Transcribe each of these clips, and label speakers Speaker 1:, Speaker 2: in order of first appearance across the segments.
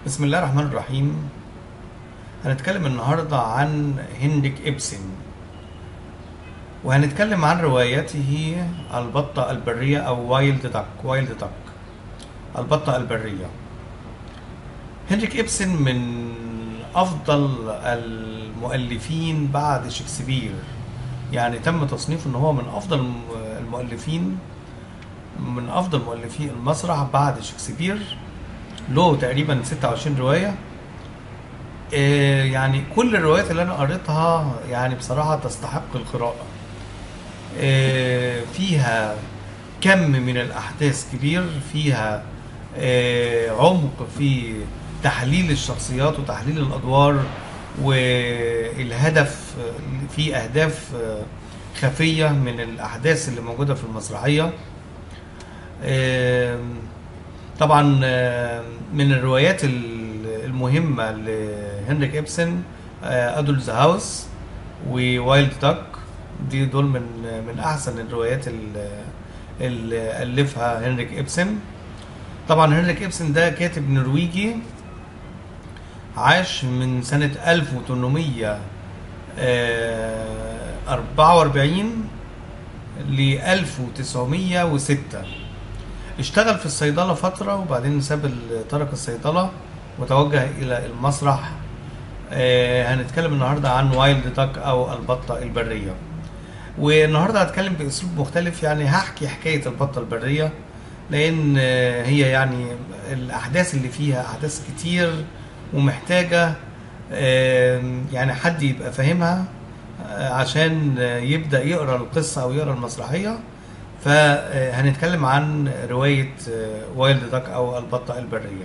Speaker 1: بسم الله الرحمن الرحيم هنتكلم النهاردة عن هنريك إبسن وهنتكلم عن روايته البطة البرية أو وايلد داك وايلد داك البطة البرية هنريك إبسن من أفضل المؤلفين بعد شكسبير يعني تم تصنيفه إن هو من أفضل المؤلفين من أفضل مؤلفي المسرح بعد شكسبير له تقريبا 26 رواية آه، يعني كل الروايات اللي أنا قريتها يعني بصراحة تستحق القراءة آه، فيها كم من الأحداث كبير فيها آه، عمق في تحليل الشخصيات وتحليل الأدوار والهدف في أهداف خفية من الأحداث اللي موجودة في المسرحية آم، طبعا آم، من الروايات المهمة لهنريك إبسن أدولز هاوس ووايلد داك دي دول من من أحسن الروايات ال- اللي ألفها هنريك إبسن طبعا هنريك إبسن ده كاتب نرويجي عاش من سنة 1844 ل 1906 اشتغل في الصيدلة فترة وبعدين ساب ال- ترك الصيدلة وتوجه إلى المسرح آه، هنتكلم النهاردة عن وايلد داك أو البطة البرية والنهاردة هتكلم بأسلوب مختلف يعني هحكي حكاية البطة البرية لأن آه، هي يعني الأحداث اللي فيها أحداث كتير ومحتاجة آه، يعني حد يبقى فاهمها آه، عشان آه، يبدأ يقرأ القصة أو يقرأ المسرحية فهنتكلم عن رواية وايلد داك أو البطة البرية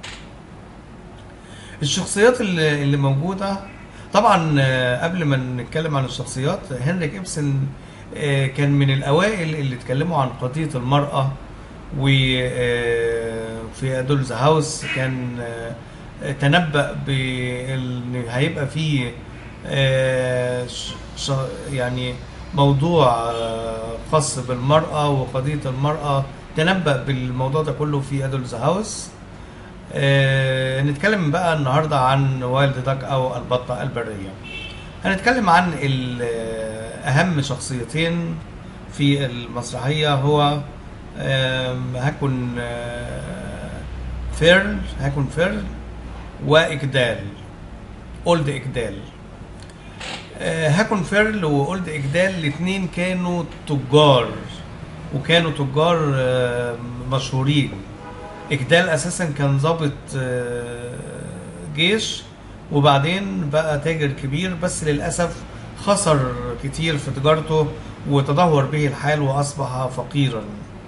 Speaker 1: الشخصيات اللي اللي موجودة طبعا آه، قبل ما نتكلم عن الشخصيات هنريك إبسن آه، كان من الأوائل اللي اتكلموا عن قضية المرأة وفي أدولز هاوس كان آه، تنبأ بأن هيبقى فيه آه، ش- ش- يعني موضوع آه، خاص بالمرأة وقضية المرأة تنبأ بالموضوع ده كله في أدولز هاوس آه، نتكلم بقى النهاردة عن وايلد داك أو البطة البرية هنتكلم عن ال- آه، أهم شخصيتين في المسرحية هو آم، هكون آه، فيرل هكون فيرل وإجدال أولد إجدال آه، هاكون فيرل واولد اجدال الاثنين كانوا تجار وكانوا تجار آه، مشهورين اجدال اساسا كان ضابط آه، جيش وبعدين بقى تاجر كبير بس للاسف خسر كتير في تجارته وتدهور به الحال واصبح فقيرا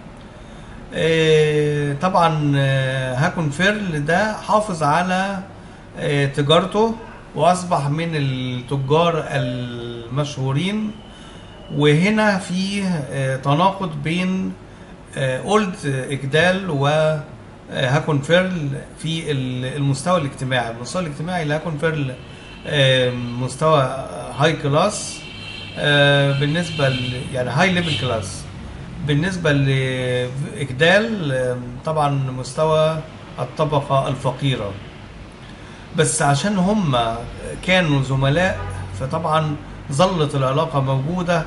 Speaker 1: آه، طبعا آه، هاكون فيرل ده حافظ على آه، تجارته واصبح من التجار المشهورين وهنا في آه، تناقض بين آه، اولد اجدال وهاكون فيرل في ال- المستوى الاجتماعي المستوى الاجتماعي لهاكون فيرل آه، مستوى هاي كلاس بالنسبه ل يعني هاي ليفل كلاس بالنسبه لاجدال آه، طبعا مستوى الطبقه الفقيره بس عشان هم كانوا زملاء فطبعا ظلت العلاقة موجودة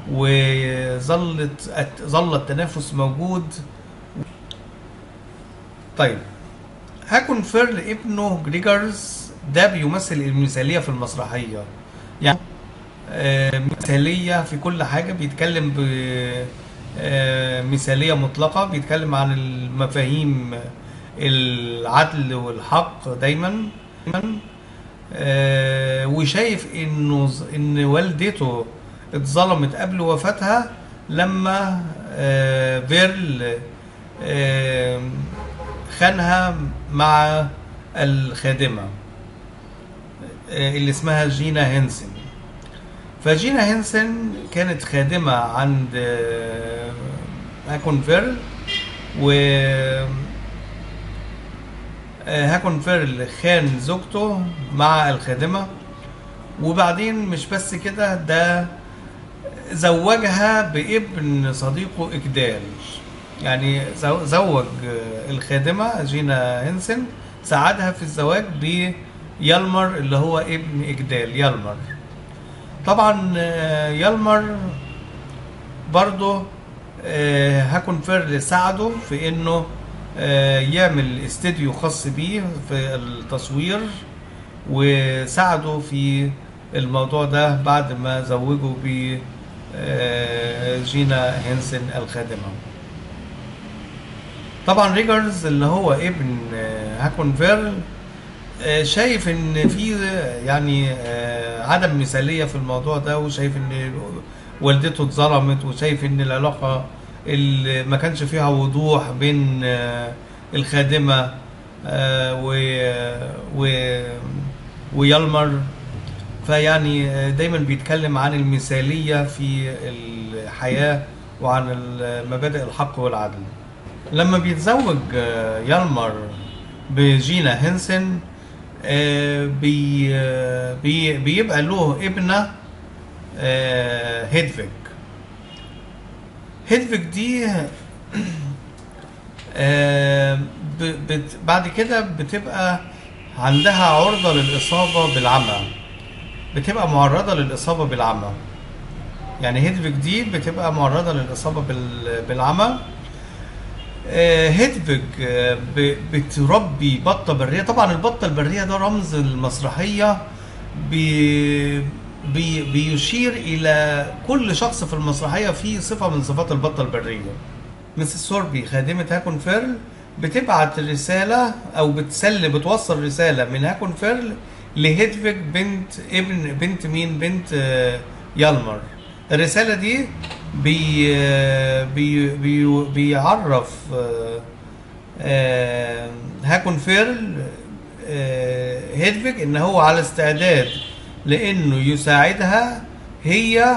Speaker 1: وظلت ظل التنافس موجود طيب هاكون فيرل ابنه جريجرز ده بيمثل المثالية في المسرحية يعني آه، مثالية في كل حاجة بيتكلم ب آه، مثالية مطلقة بيتكلم عن المفاهيم العدل والحق دايما دايما آه، وشايف انه ز- ان والدته اتظلمت قبل وفاتها لما آه، فيرل آه، خانها مع الخادمة آه، اللي اسمها جينا هينسن فجينا هينسن كانت خادمة عند آه، هاكون فيرل و آه، هاكون فيرل خان زوجته مع الخادمة وبعدين مش بس كده ده زوجها بابن صديقه إجدال يعني زو- زوج آه، الخادمة جينا هنسن ساعدها في الزواج بيلمر اللي هو ابن إجدال يلمر طبعا آه، يلمر برضه آه، هاكون فيرل ساعده في انه آه، يعمل استديو خاص بيه في التصوير وساعده في الموضوع ده بعد ما زوجه ب آه، جينا هينسن الخادمة طبعا ريجرز اللي هو ابن آه، هاكون فيرل آه، شايف ان في يعني آه، عدم مثاليه في الموضوع ده وشايف ان والدته اتظلمت وشايف ان العلاقه اللي ما كانش فيها وضوح بين آه، الخادمه آه، و و ويلمر فيعني آه، دايما بيتكلم عن المثاليه في الحياه وعن ال- مبادئ الحق والعدل لما بيتزوج آه، يلمر بجينا هنسن آه، بي آه، بي بيبقى له ابنة آه، هيدفيج هيدفيج دي آه، ب- بت- بعد كده بتبقى عندها عرضة للإصابة بالعمى بتبقى معرضة للإصابة بالعمى يعني هيدفيج دي بتبقى معرضة للإصابة بال- بالعمى آه، هيدفيج آه، ب- بتربي بطة برية طبعا البطة البرية ده رمز المسرحية بي بي بيشير إلى كل شخص في المسرحية فيه صفة من صفات البطة البرية مسز سوربي خادمة هاكون فيرل بتبعت رسالة أو بتسل بتوصل رسالة من هاكون فيرل لهيدفيج بنت ابن بنت مين بنت آه، يالمر الرسالة دي بي آه، بي بي بيعرف آه، آه، هاكون فيرل آه، هيدفيج ان هو على استعداد لانه يساعدها هي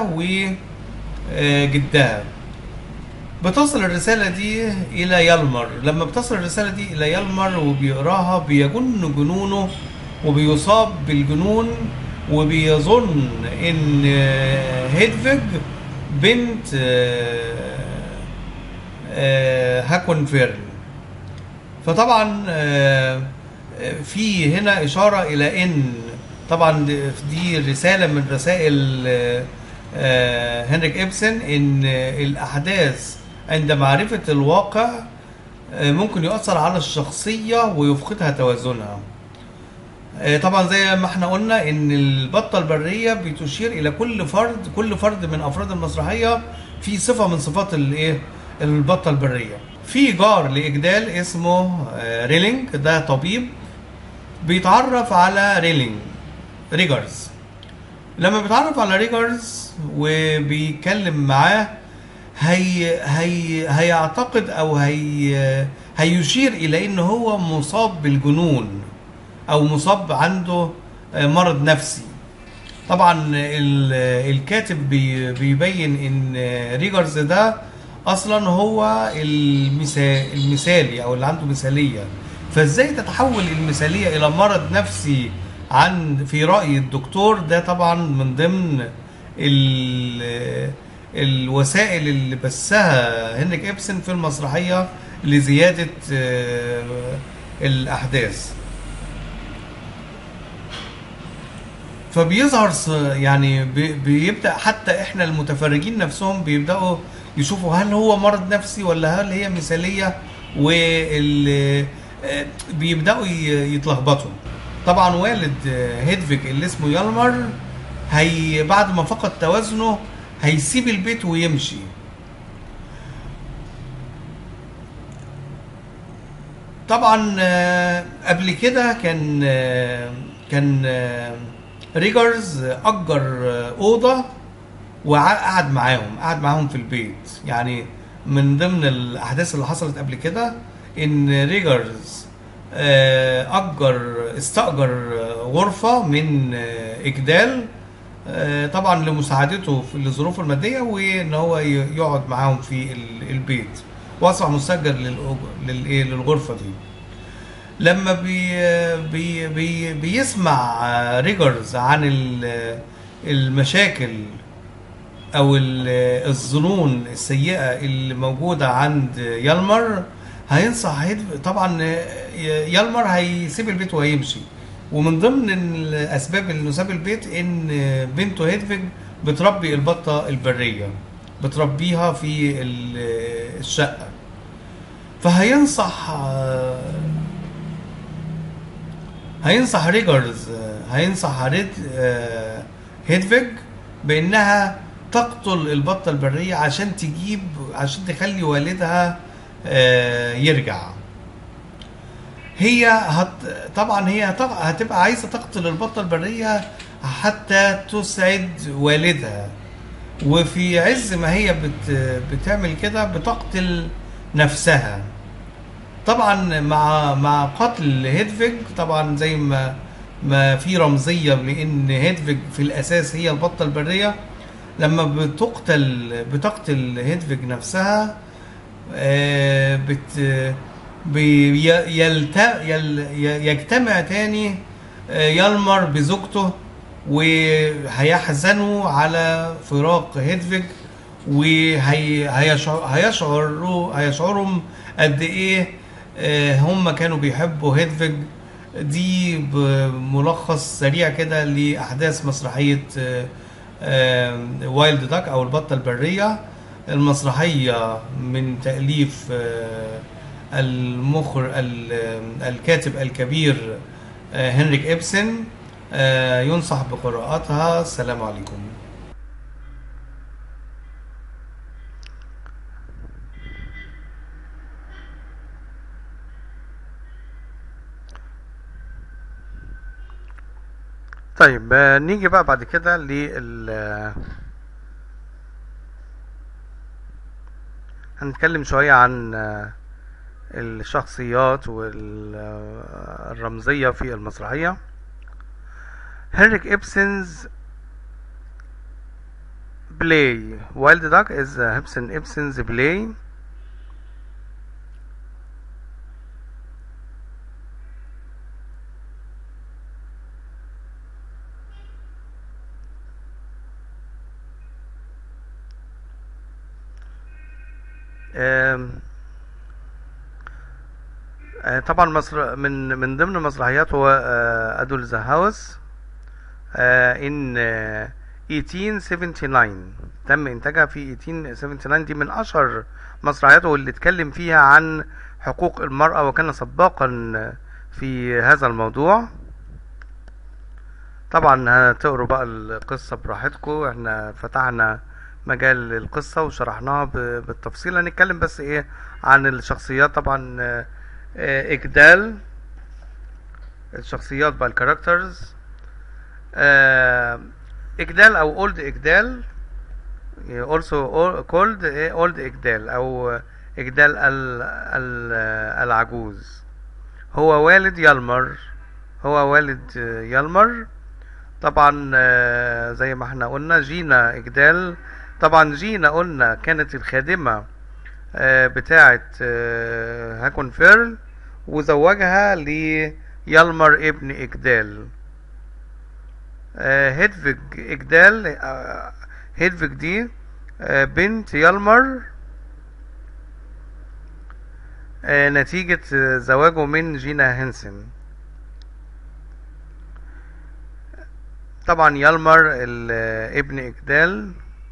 Speaker 1: وجدها بتصل الرسالة دي إلى يلمر لما بتصل الرسالة دي إلى يلمر وبيقراها بيجن جنونه وبيصاب بالجنون وبيظن إن آه، هيدفيج بنت آه، آه، هاكون فيرل فطبعا آه، آه، في هنا إشارة إلى إن طبعا دي- دي رسالة من رسائل آه، آه، هنريك إبسن إن آه، الأحداث عند معرفة الواقع آه، ممكن يؤثر على الشخصية ويفقدها توازنها آه، طبعا زي ما احنا قلنا ان البطه البريه بتشير الى كل فرد كل فرد من افراد المسرحيه في صفه من صفات الايه البطه البريه في جار لاجدال اسمه آه، ريلينج ده طبيب بيتعرف على ريلينج ريجرز لما بيتعرف على ريجرز وبيتكلم معاه هي هي هيعتقد او هي هيشير الى ان هو مصاب بالجنون او مصاب عنده مرض نفسي طبعا ال- الكاتب بي- بيبين ان ريجرز ده اصلا هو المثال المثالي او اللي عنده مثاليه فازاي تتحول المثاليه الى مرض نفسي عن في راي الدكتور ده طبعا من ضمن ال- الوسائل اللي بثها هنريك ابسن في المسرحيه لزياده آه، الاحداث فبيظهر ص- يعني بي- بيبدا حتى احنا المتفرجين نفسهم بيبداوا يشوفوا هل هو مرض نفسي ولا هل هي مثاليه وال آه، بيبداوا ي- يتلخبطوا طبعا والد آه، هيدفيج اللي اسمه يالمر هي بعد ما فقد توازنه هيسيب البيت ويمشي طبعا آه، قبل كده كان آه، كان آه، ريجرز اجر آه، اوضه وقعد معاهم قعد معاهم في البيت يعني من ضمن الاحداث اللي حصلت قبل كده ان ريجرز آه، اجر استاجر آه، غرفه من آه، اجدال آه، طبعا لمساعدته في الظروف الماديه وان هو ي- يقعد معاهم في ال- البيت واصبح مستاجر للأج- للايه للغرفه دي لما بي بي بي بيسمع آه، ريجرز عن ال- المشاكل او ال- الظنون السيئه اللي موجوده عند يالمر هينصح هيد- طبعا يلمر هيسيب البيت وهيمشي ومن ضمن الاسباب انه ساب البيت ان بنته هيدفيج بتربي البطه البريه بتربيها في ال- الشقه فهينصح هينصح ريجرز هينصح ريد هيدفيج بانها تقتل البطه البريه عشان تجيب عشان تخلي والدها آه، يرجع هي هت... طبعا هي هت... هتبقى عايزه تقتل البطه البريه حتى تسعد والدها وفي عز ما هي بت... بتعمل كده بتقتل نفسها طبعا مع مع قتل هيدفيج طبعا زي ما ما في رمزيه لان هيدفيج في الاساس هي البطه البريه لما بتقتل بتقتل هيدفيج نفسها آه، بت بي- يلت... يل... يجتمع تاني آه، يلمر بزوجته وهيحزنوا على فراق هيدفيج وهيشعروا هيشعرهم قد ايه آه، هم كانوا بيحبوا هيدفيج دي بملخص سريع كده لأحداث مسرحية وايلد داك أو البطة البرية المسرحية من تأليف آه، المخر ال- الكاتب الكبير آه، هنريك إبسن آه، ينصح بقراءتها السلام عليكم طيب آه، نيجي بقى بعد كده لل هنتكلم شوية عن آه، الشخصيات والرمزية في المسرحية هنريك إبسنز play Wild Duck is uh, Ibsen Ibsen's play آم، آه، طبعا مصر من من ضمن مسرحيات هو ادول ذا هاوس ان 1879 تم انتاجها في 1879 دي من اشهر مسرحياته اللي اتكلم فيها عن حقوق المرأة وكان سباقا في هذا الموضوع طبعا هتقروا بقى القصة براحتكم احنا فتحنا مجال القصة وشرحناها ب- بالتفصيل هنتكلم بس ايه عن الشخصيات طبعا آه، آه، اجدال الشخصيات بقى الكاركترز آه، اجدال او اولد اجدال also called اولد اجدال او اجدال ال- ال- العجوز هو والد يلمر هو والد يلمر طبعا آه، زي ما احنا قلنا جينا اجدال طبعا جينا قلنا كانت الخادمة آه، بتاعة آه، هاكون فيرل وزوجها ليلمر ابن اجدال آه، هيدفيج اجدال آه، هيدفيج دي آه، بنت يلمر آه، نتيجة آه، زواجه من جينا هنسن طبعا يلمر ال- آه، ابن اجدال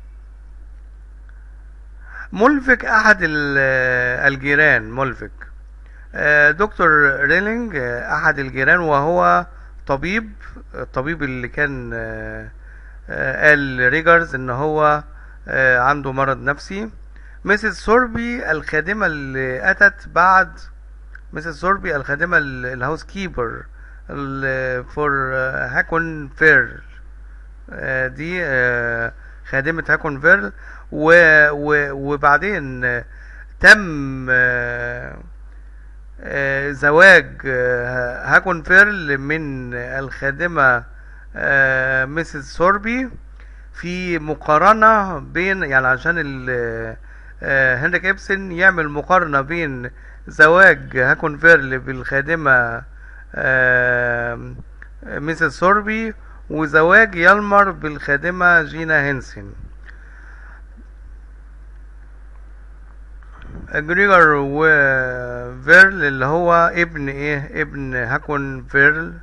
Speaker 1: مولفك احد ال- آه، الجيران مولفك آه، دكتور ريلينج آه، احد الجيران وهو طبيب الطبيب اللي كان آه، آه، قال ريجرز ان هو آه، عنده مرض نفسي مسز سوربي الخادمة اللي اتت بعد مسز سوربي الخادمة ال- الهاوس كيبر فور هاكون فير آه، دي آه، خادمة هاكون فيرل و و وبعدين آه، تم آه، آه، زواج آه، هاكون فيرل من الخادمة آه، مسز سوربي في مقارنة بين يعني عشان ال- آه، هنريك إبسن يعمل مقارنة بين زواج هاكون فيرل بالخادمة آه، مسز سوربي وزواج يلمر بالخادمة جينا هنسن جريجر وفيرل اللي هو ابن ايه ابن هاكون فيرل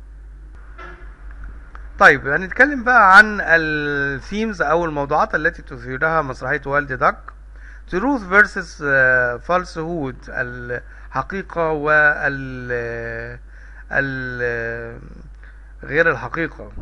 Speaker 1: طيب هنتكلم بقى عن الثيمز او الموضوعات التي تثيرها مسرحية والد داك truth versus uh, falsehood الحقيقة وال ال غير الحقيقة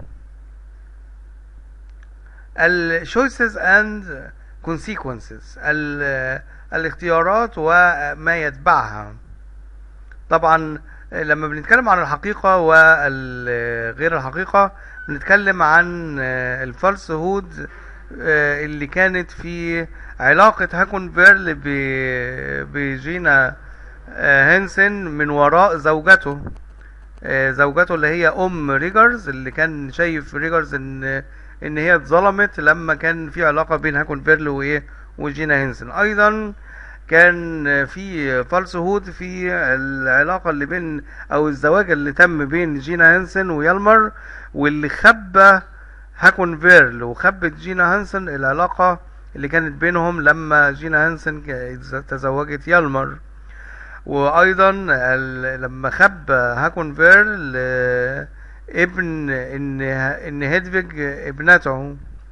Speaker 1: ال choices and consequences ال الاختيارات وما يتبعها طبعا لما بنتكلم عن الحقيقة وغير الحقيقة بنتكلم عن الفالس هود اللي كانت في علاقة هاكون فيرل بجينا هينسن من وراء زوجته زوجته اللي هي ام ريجرز اللي كان شايف ريجرز ان ان هي اتظلمت لما كان في علاقة بين هاكون فيرل وايه وجينا هينسن ايضا كان في فالس هود في العلاقة اللي بين او الزواج اللي تم بين جينا هانسن ويلمر واللي خبى هاكون فيرل وخبت جينا هانسن العلاقة اللي كانت بينهم لما جينا هانسن تزوجت يلمر وايضا لما خبى هاكون فيرل ابن ان ان هيدفيج ابنته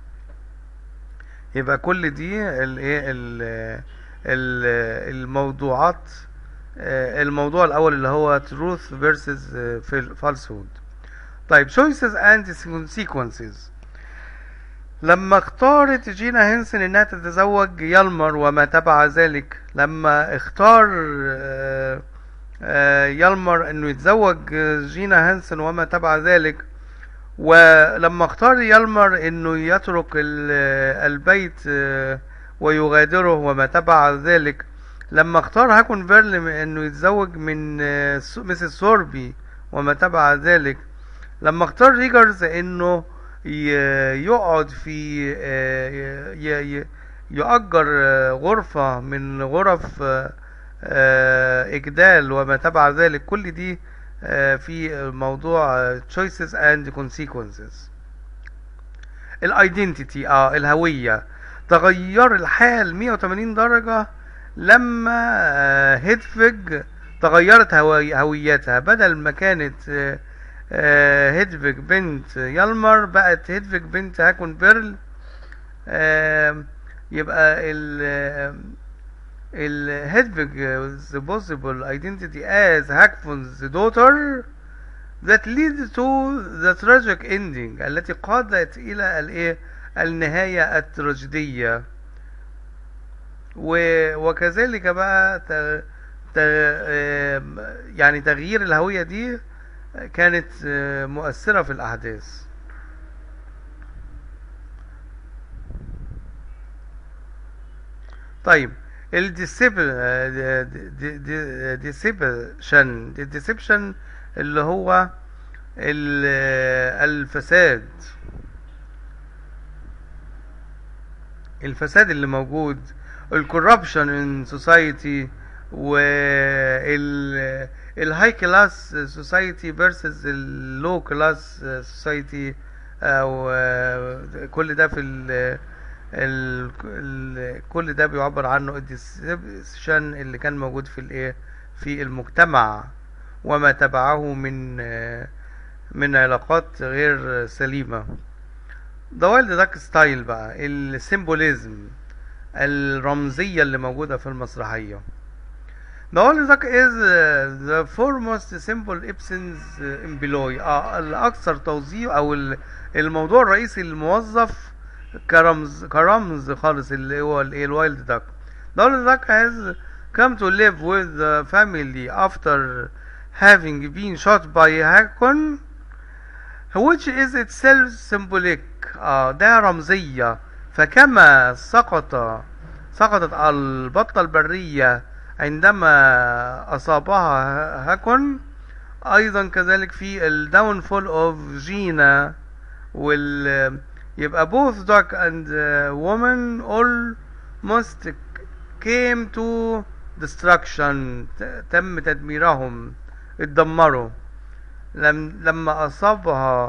Speaker 1: يبقى كل دي الايه الموضوعات الموضوع الاول اللي هو truth versus falsehood طيب choices and consequences لما اختارت جينا هنسن انها تتزوج يلمر وما تبع ذلك لما اختار يلمر انه يتزوج جينا هنسن وما تبع ذلك ولما اختار يلمر انه يترك البيت ويغادره وما تبع ذلك لما اختار هاكون فيرل انه يتزوج من مسز سوربي وما تبع ذلك لما اختار ريجرز انه يقعد في يأجر غرفة من غرف إجدال وما تبع ذلك كل دي في موضوع choices and consequences الايدنتيتي اه الهوية تغير الحال 180 درجة لما هيدفج تغيرت هويتها بدل ما كانت هيدفج بنت يلمر بقت هيدفج بنت هاكون بيرل يبقى ال ال هيدفج the possible identity as Hakfon's daughter that leads to the tragic ending التي قادت إلى الايه النهاية التراجيدية وكذلك بقى ت... ت... يعني تغيير الهوية دي كانت مؤثرة في الأحداث طيب الديسيبشن الديسيبشن اللي هو الفساد الفساد اللي موجود الكوربشن ان سوسايتي وال الهاي كلاس سوسايتي فيرسز اللو كلاس سوسايتي او كل ده في ال ال ال كل ده بيعبر عنه الديسيبشن اللي كان موجود في الايه في المجتمع وما تبعه من من علاقات غير سليمة ده وايلد داك ستايل بقى السيمبوليزم الرمزية اللي موجودة في المسرحية The only duck is uh, the foremost symbol Ibsen's uh, employ آه الأكثر توظيف أو الموضوع الرئيسي الموظف كرمز كرمز خالص اللي هو الوايلد duck. The only duck has come to live with the family after having been shot by Hakon which is itself symbolic آه ده رمزية فكما سقط سقطت البطة البرية عندما أصابها هاكون أيضا كذلك في الداون فول اوف جينا وال يبقى both duck and uh, woman almost came to destruction تم تدميرهم اتدمروا لم لما أصابها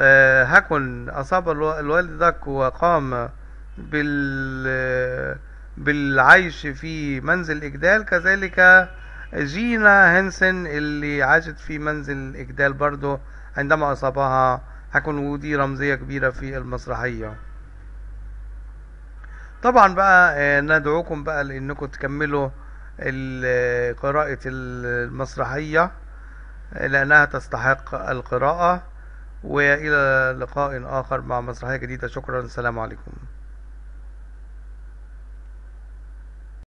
Speaker 1: هاكون أصاب الوالد داك وقام بال بالعيش في منزل إجدال كذلك جينا هنسن اللي عاشت في منزل إجدال برضو عندما أصابها هكون ودي رمزية كبيرة في المسرحية طبعا بقى آه، ندعوكم بقى لأنكم تكملوا ال- قراءة المسرحية لأنها تستحق القراءة وإلى لقاء آخر مع مسرحية جديدة شكرا السلام عليكم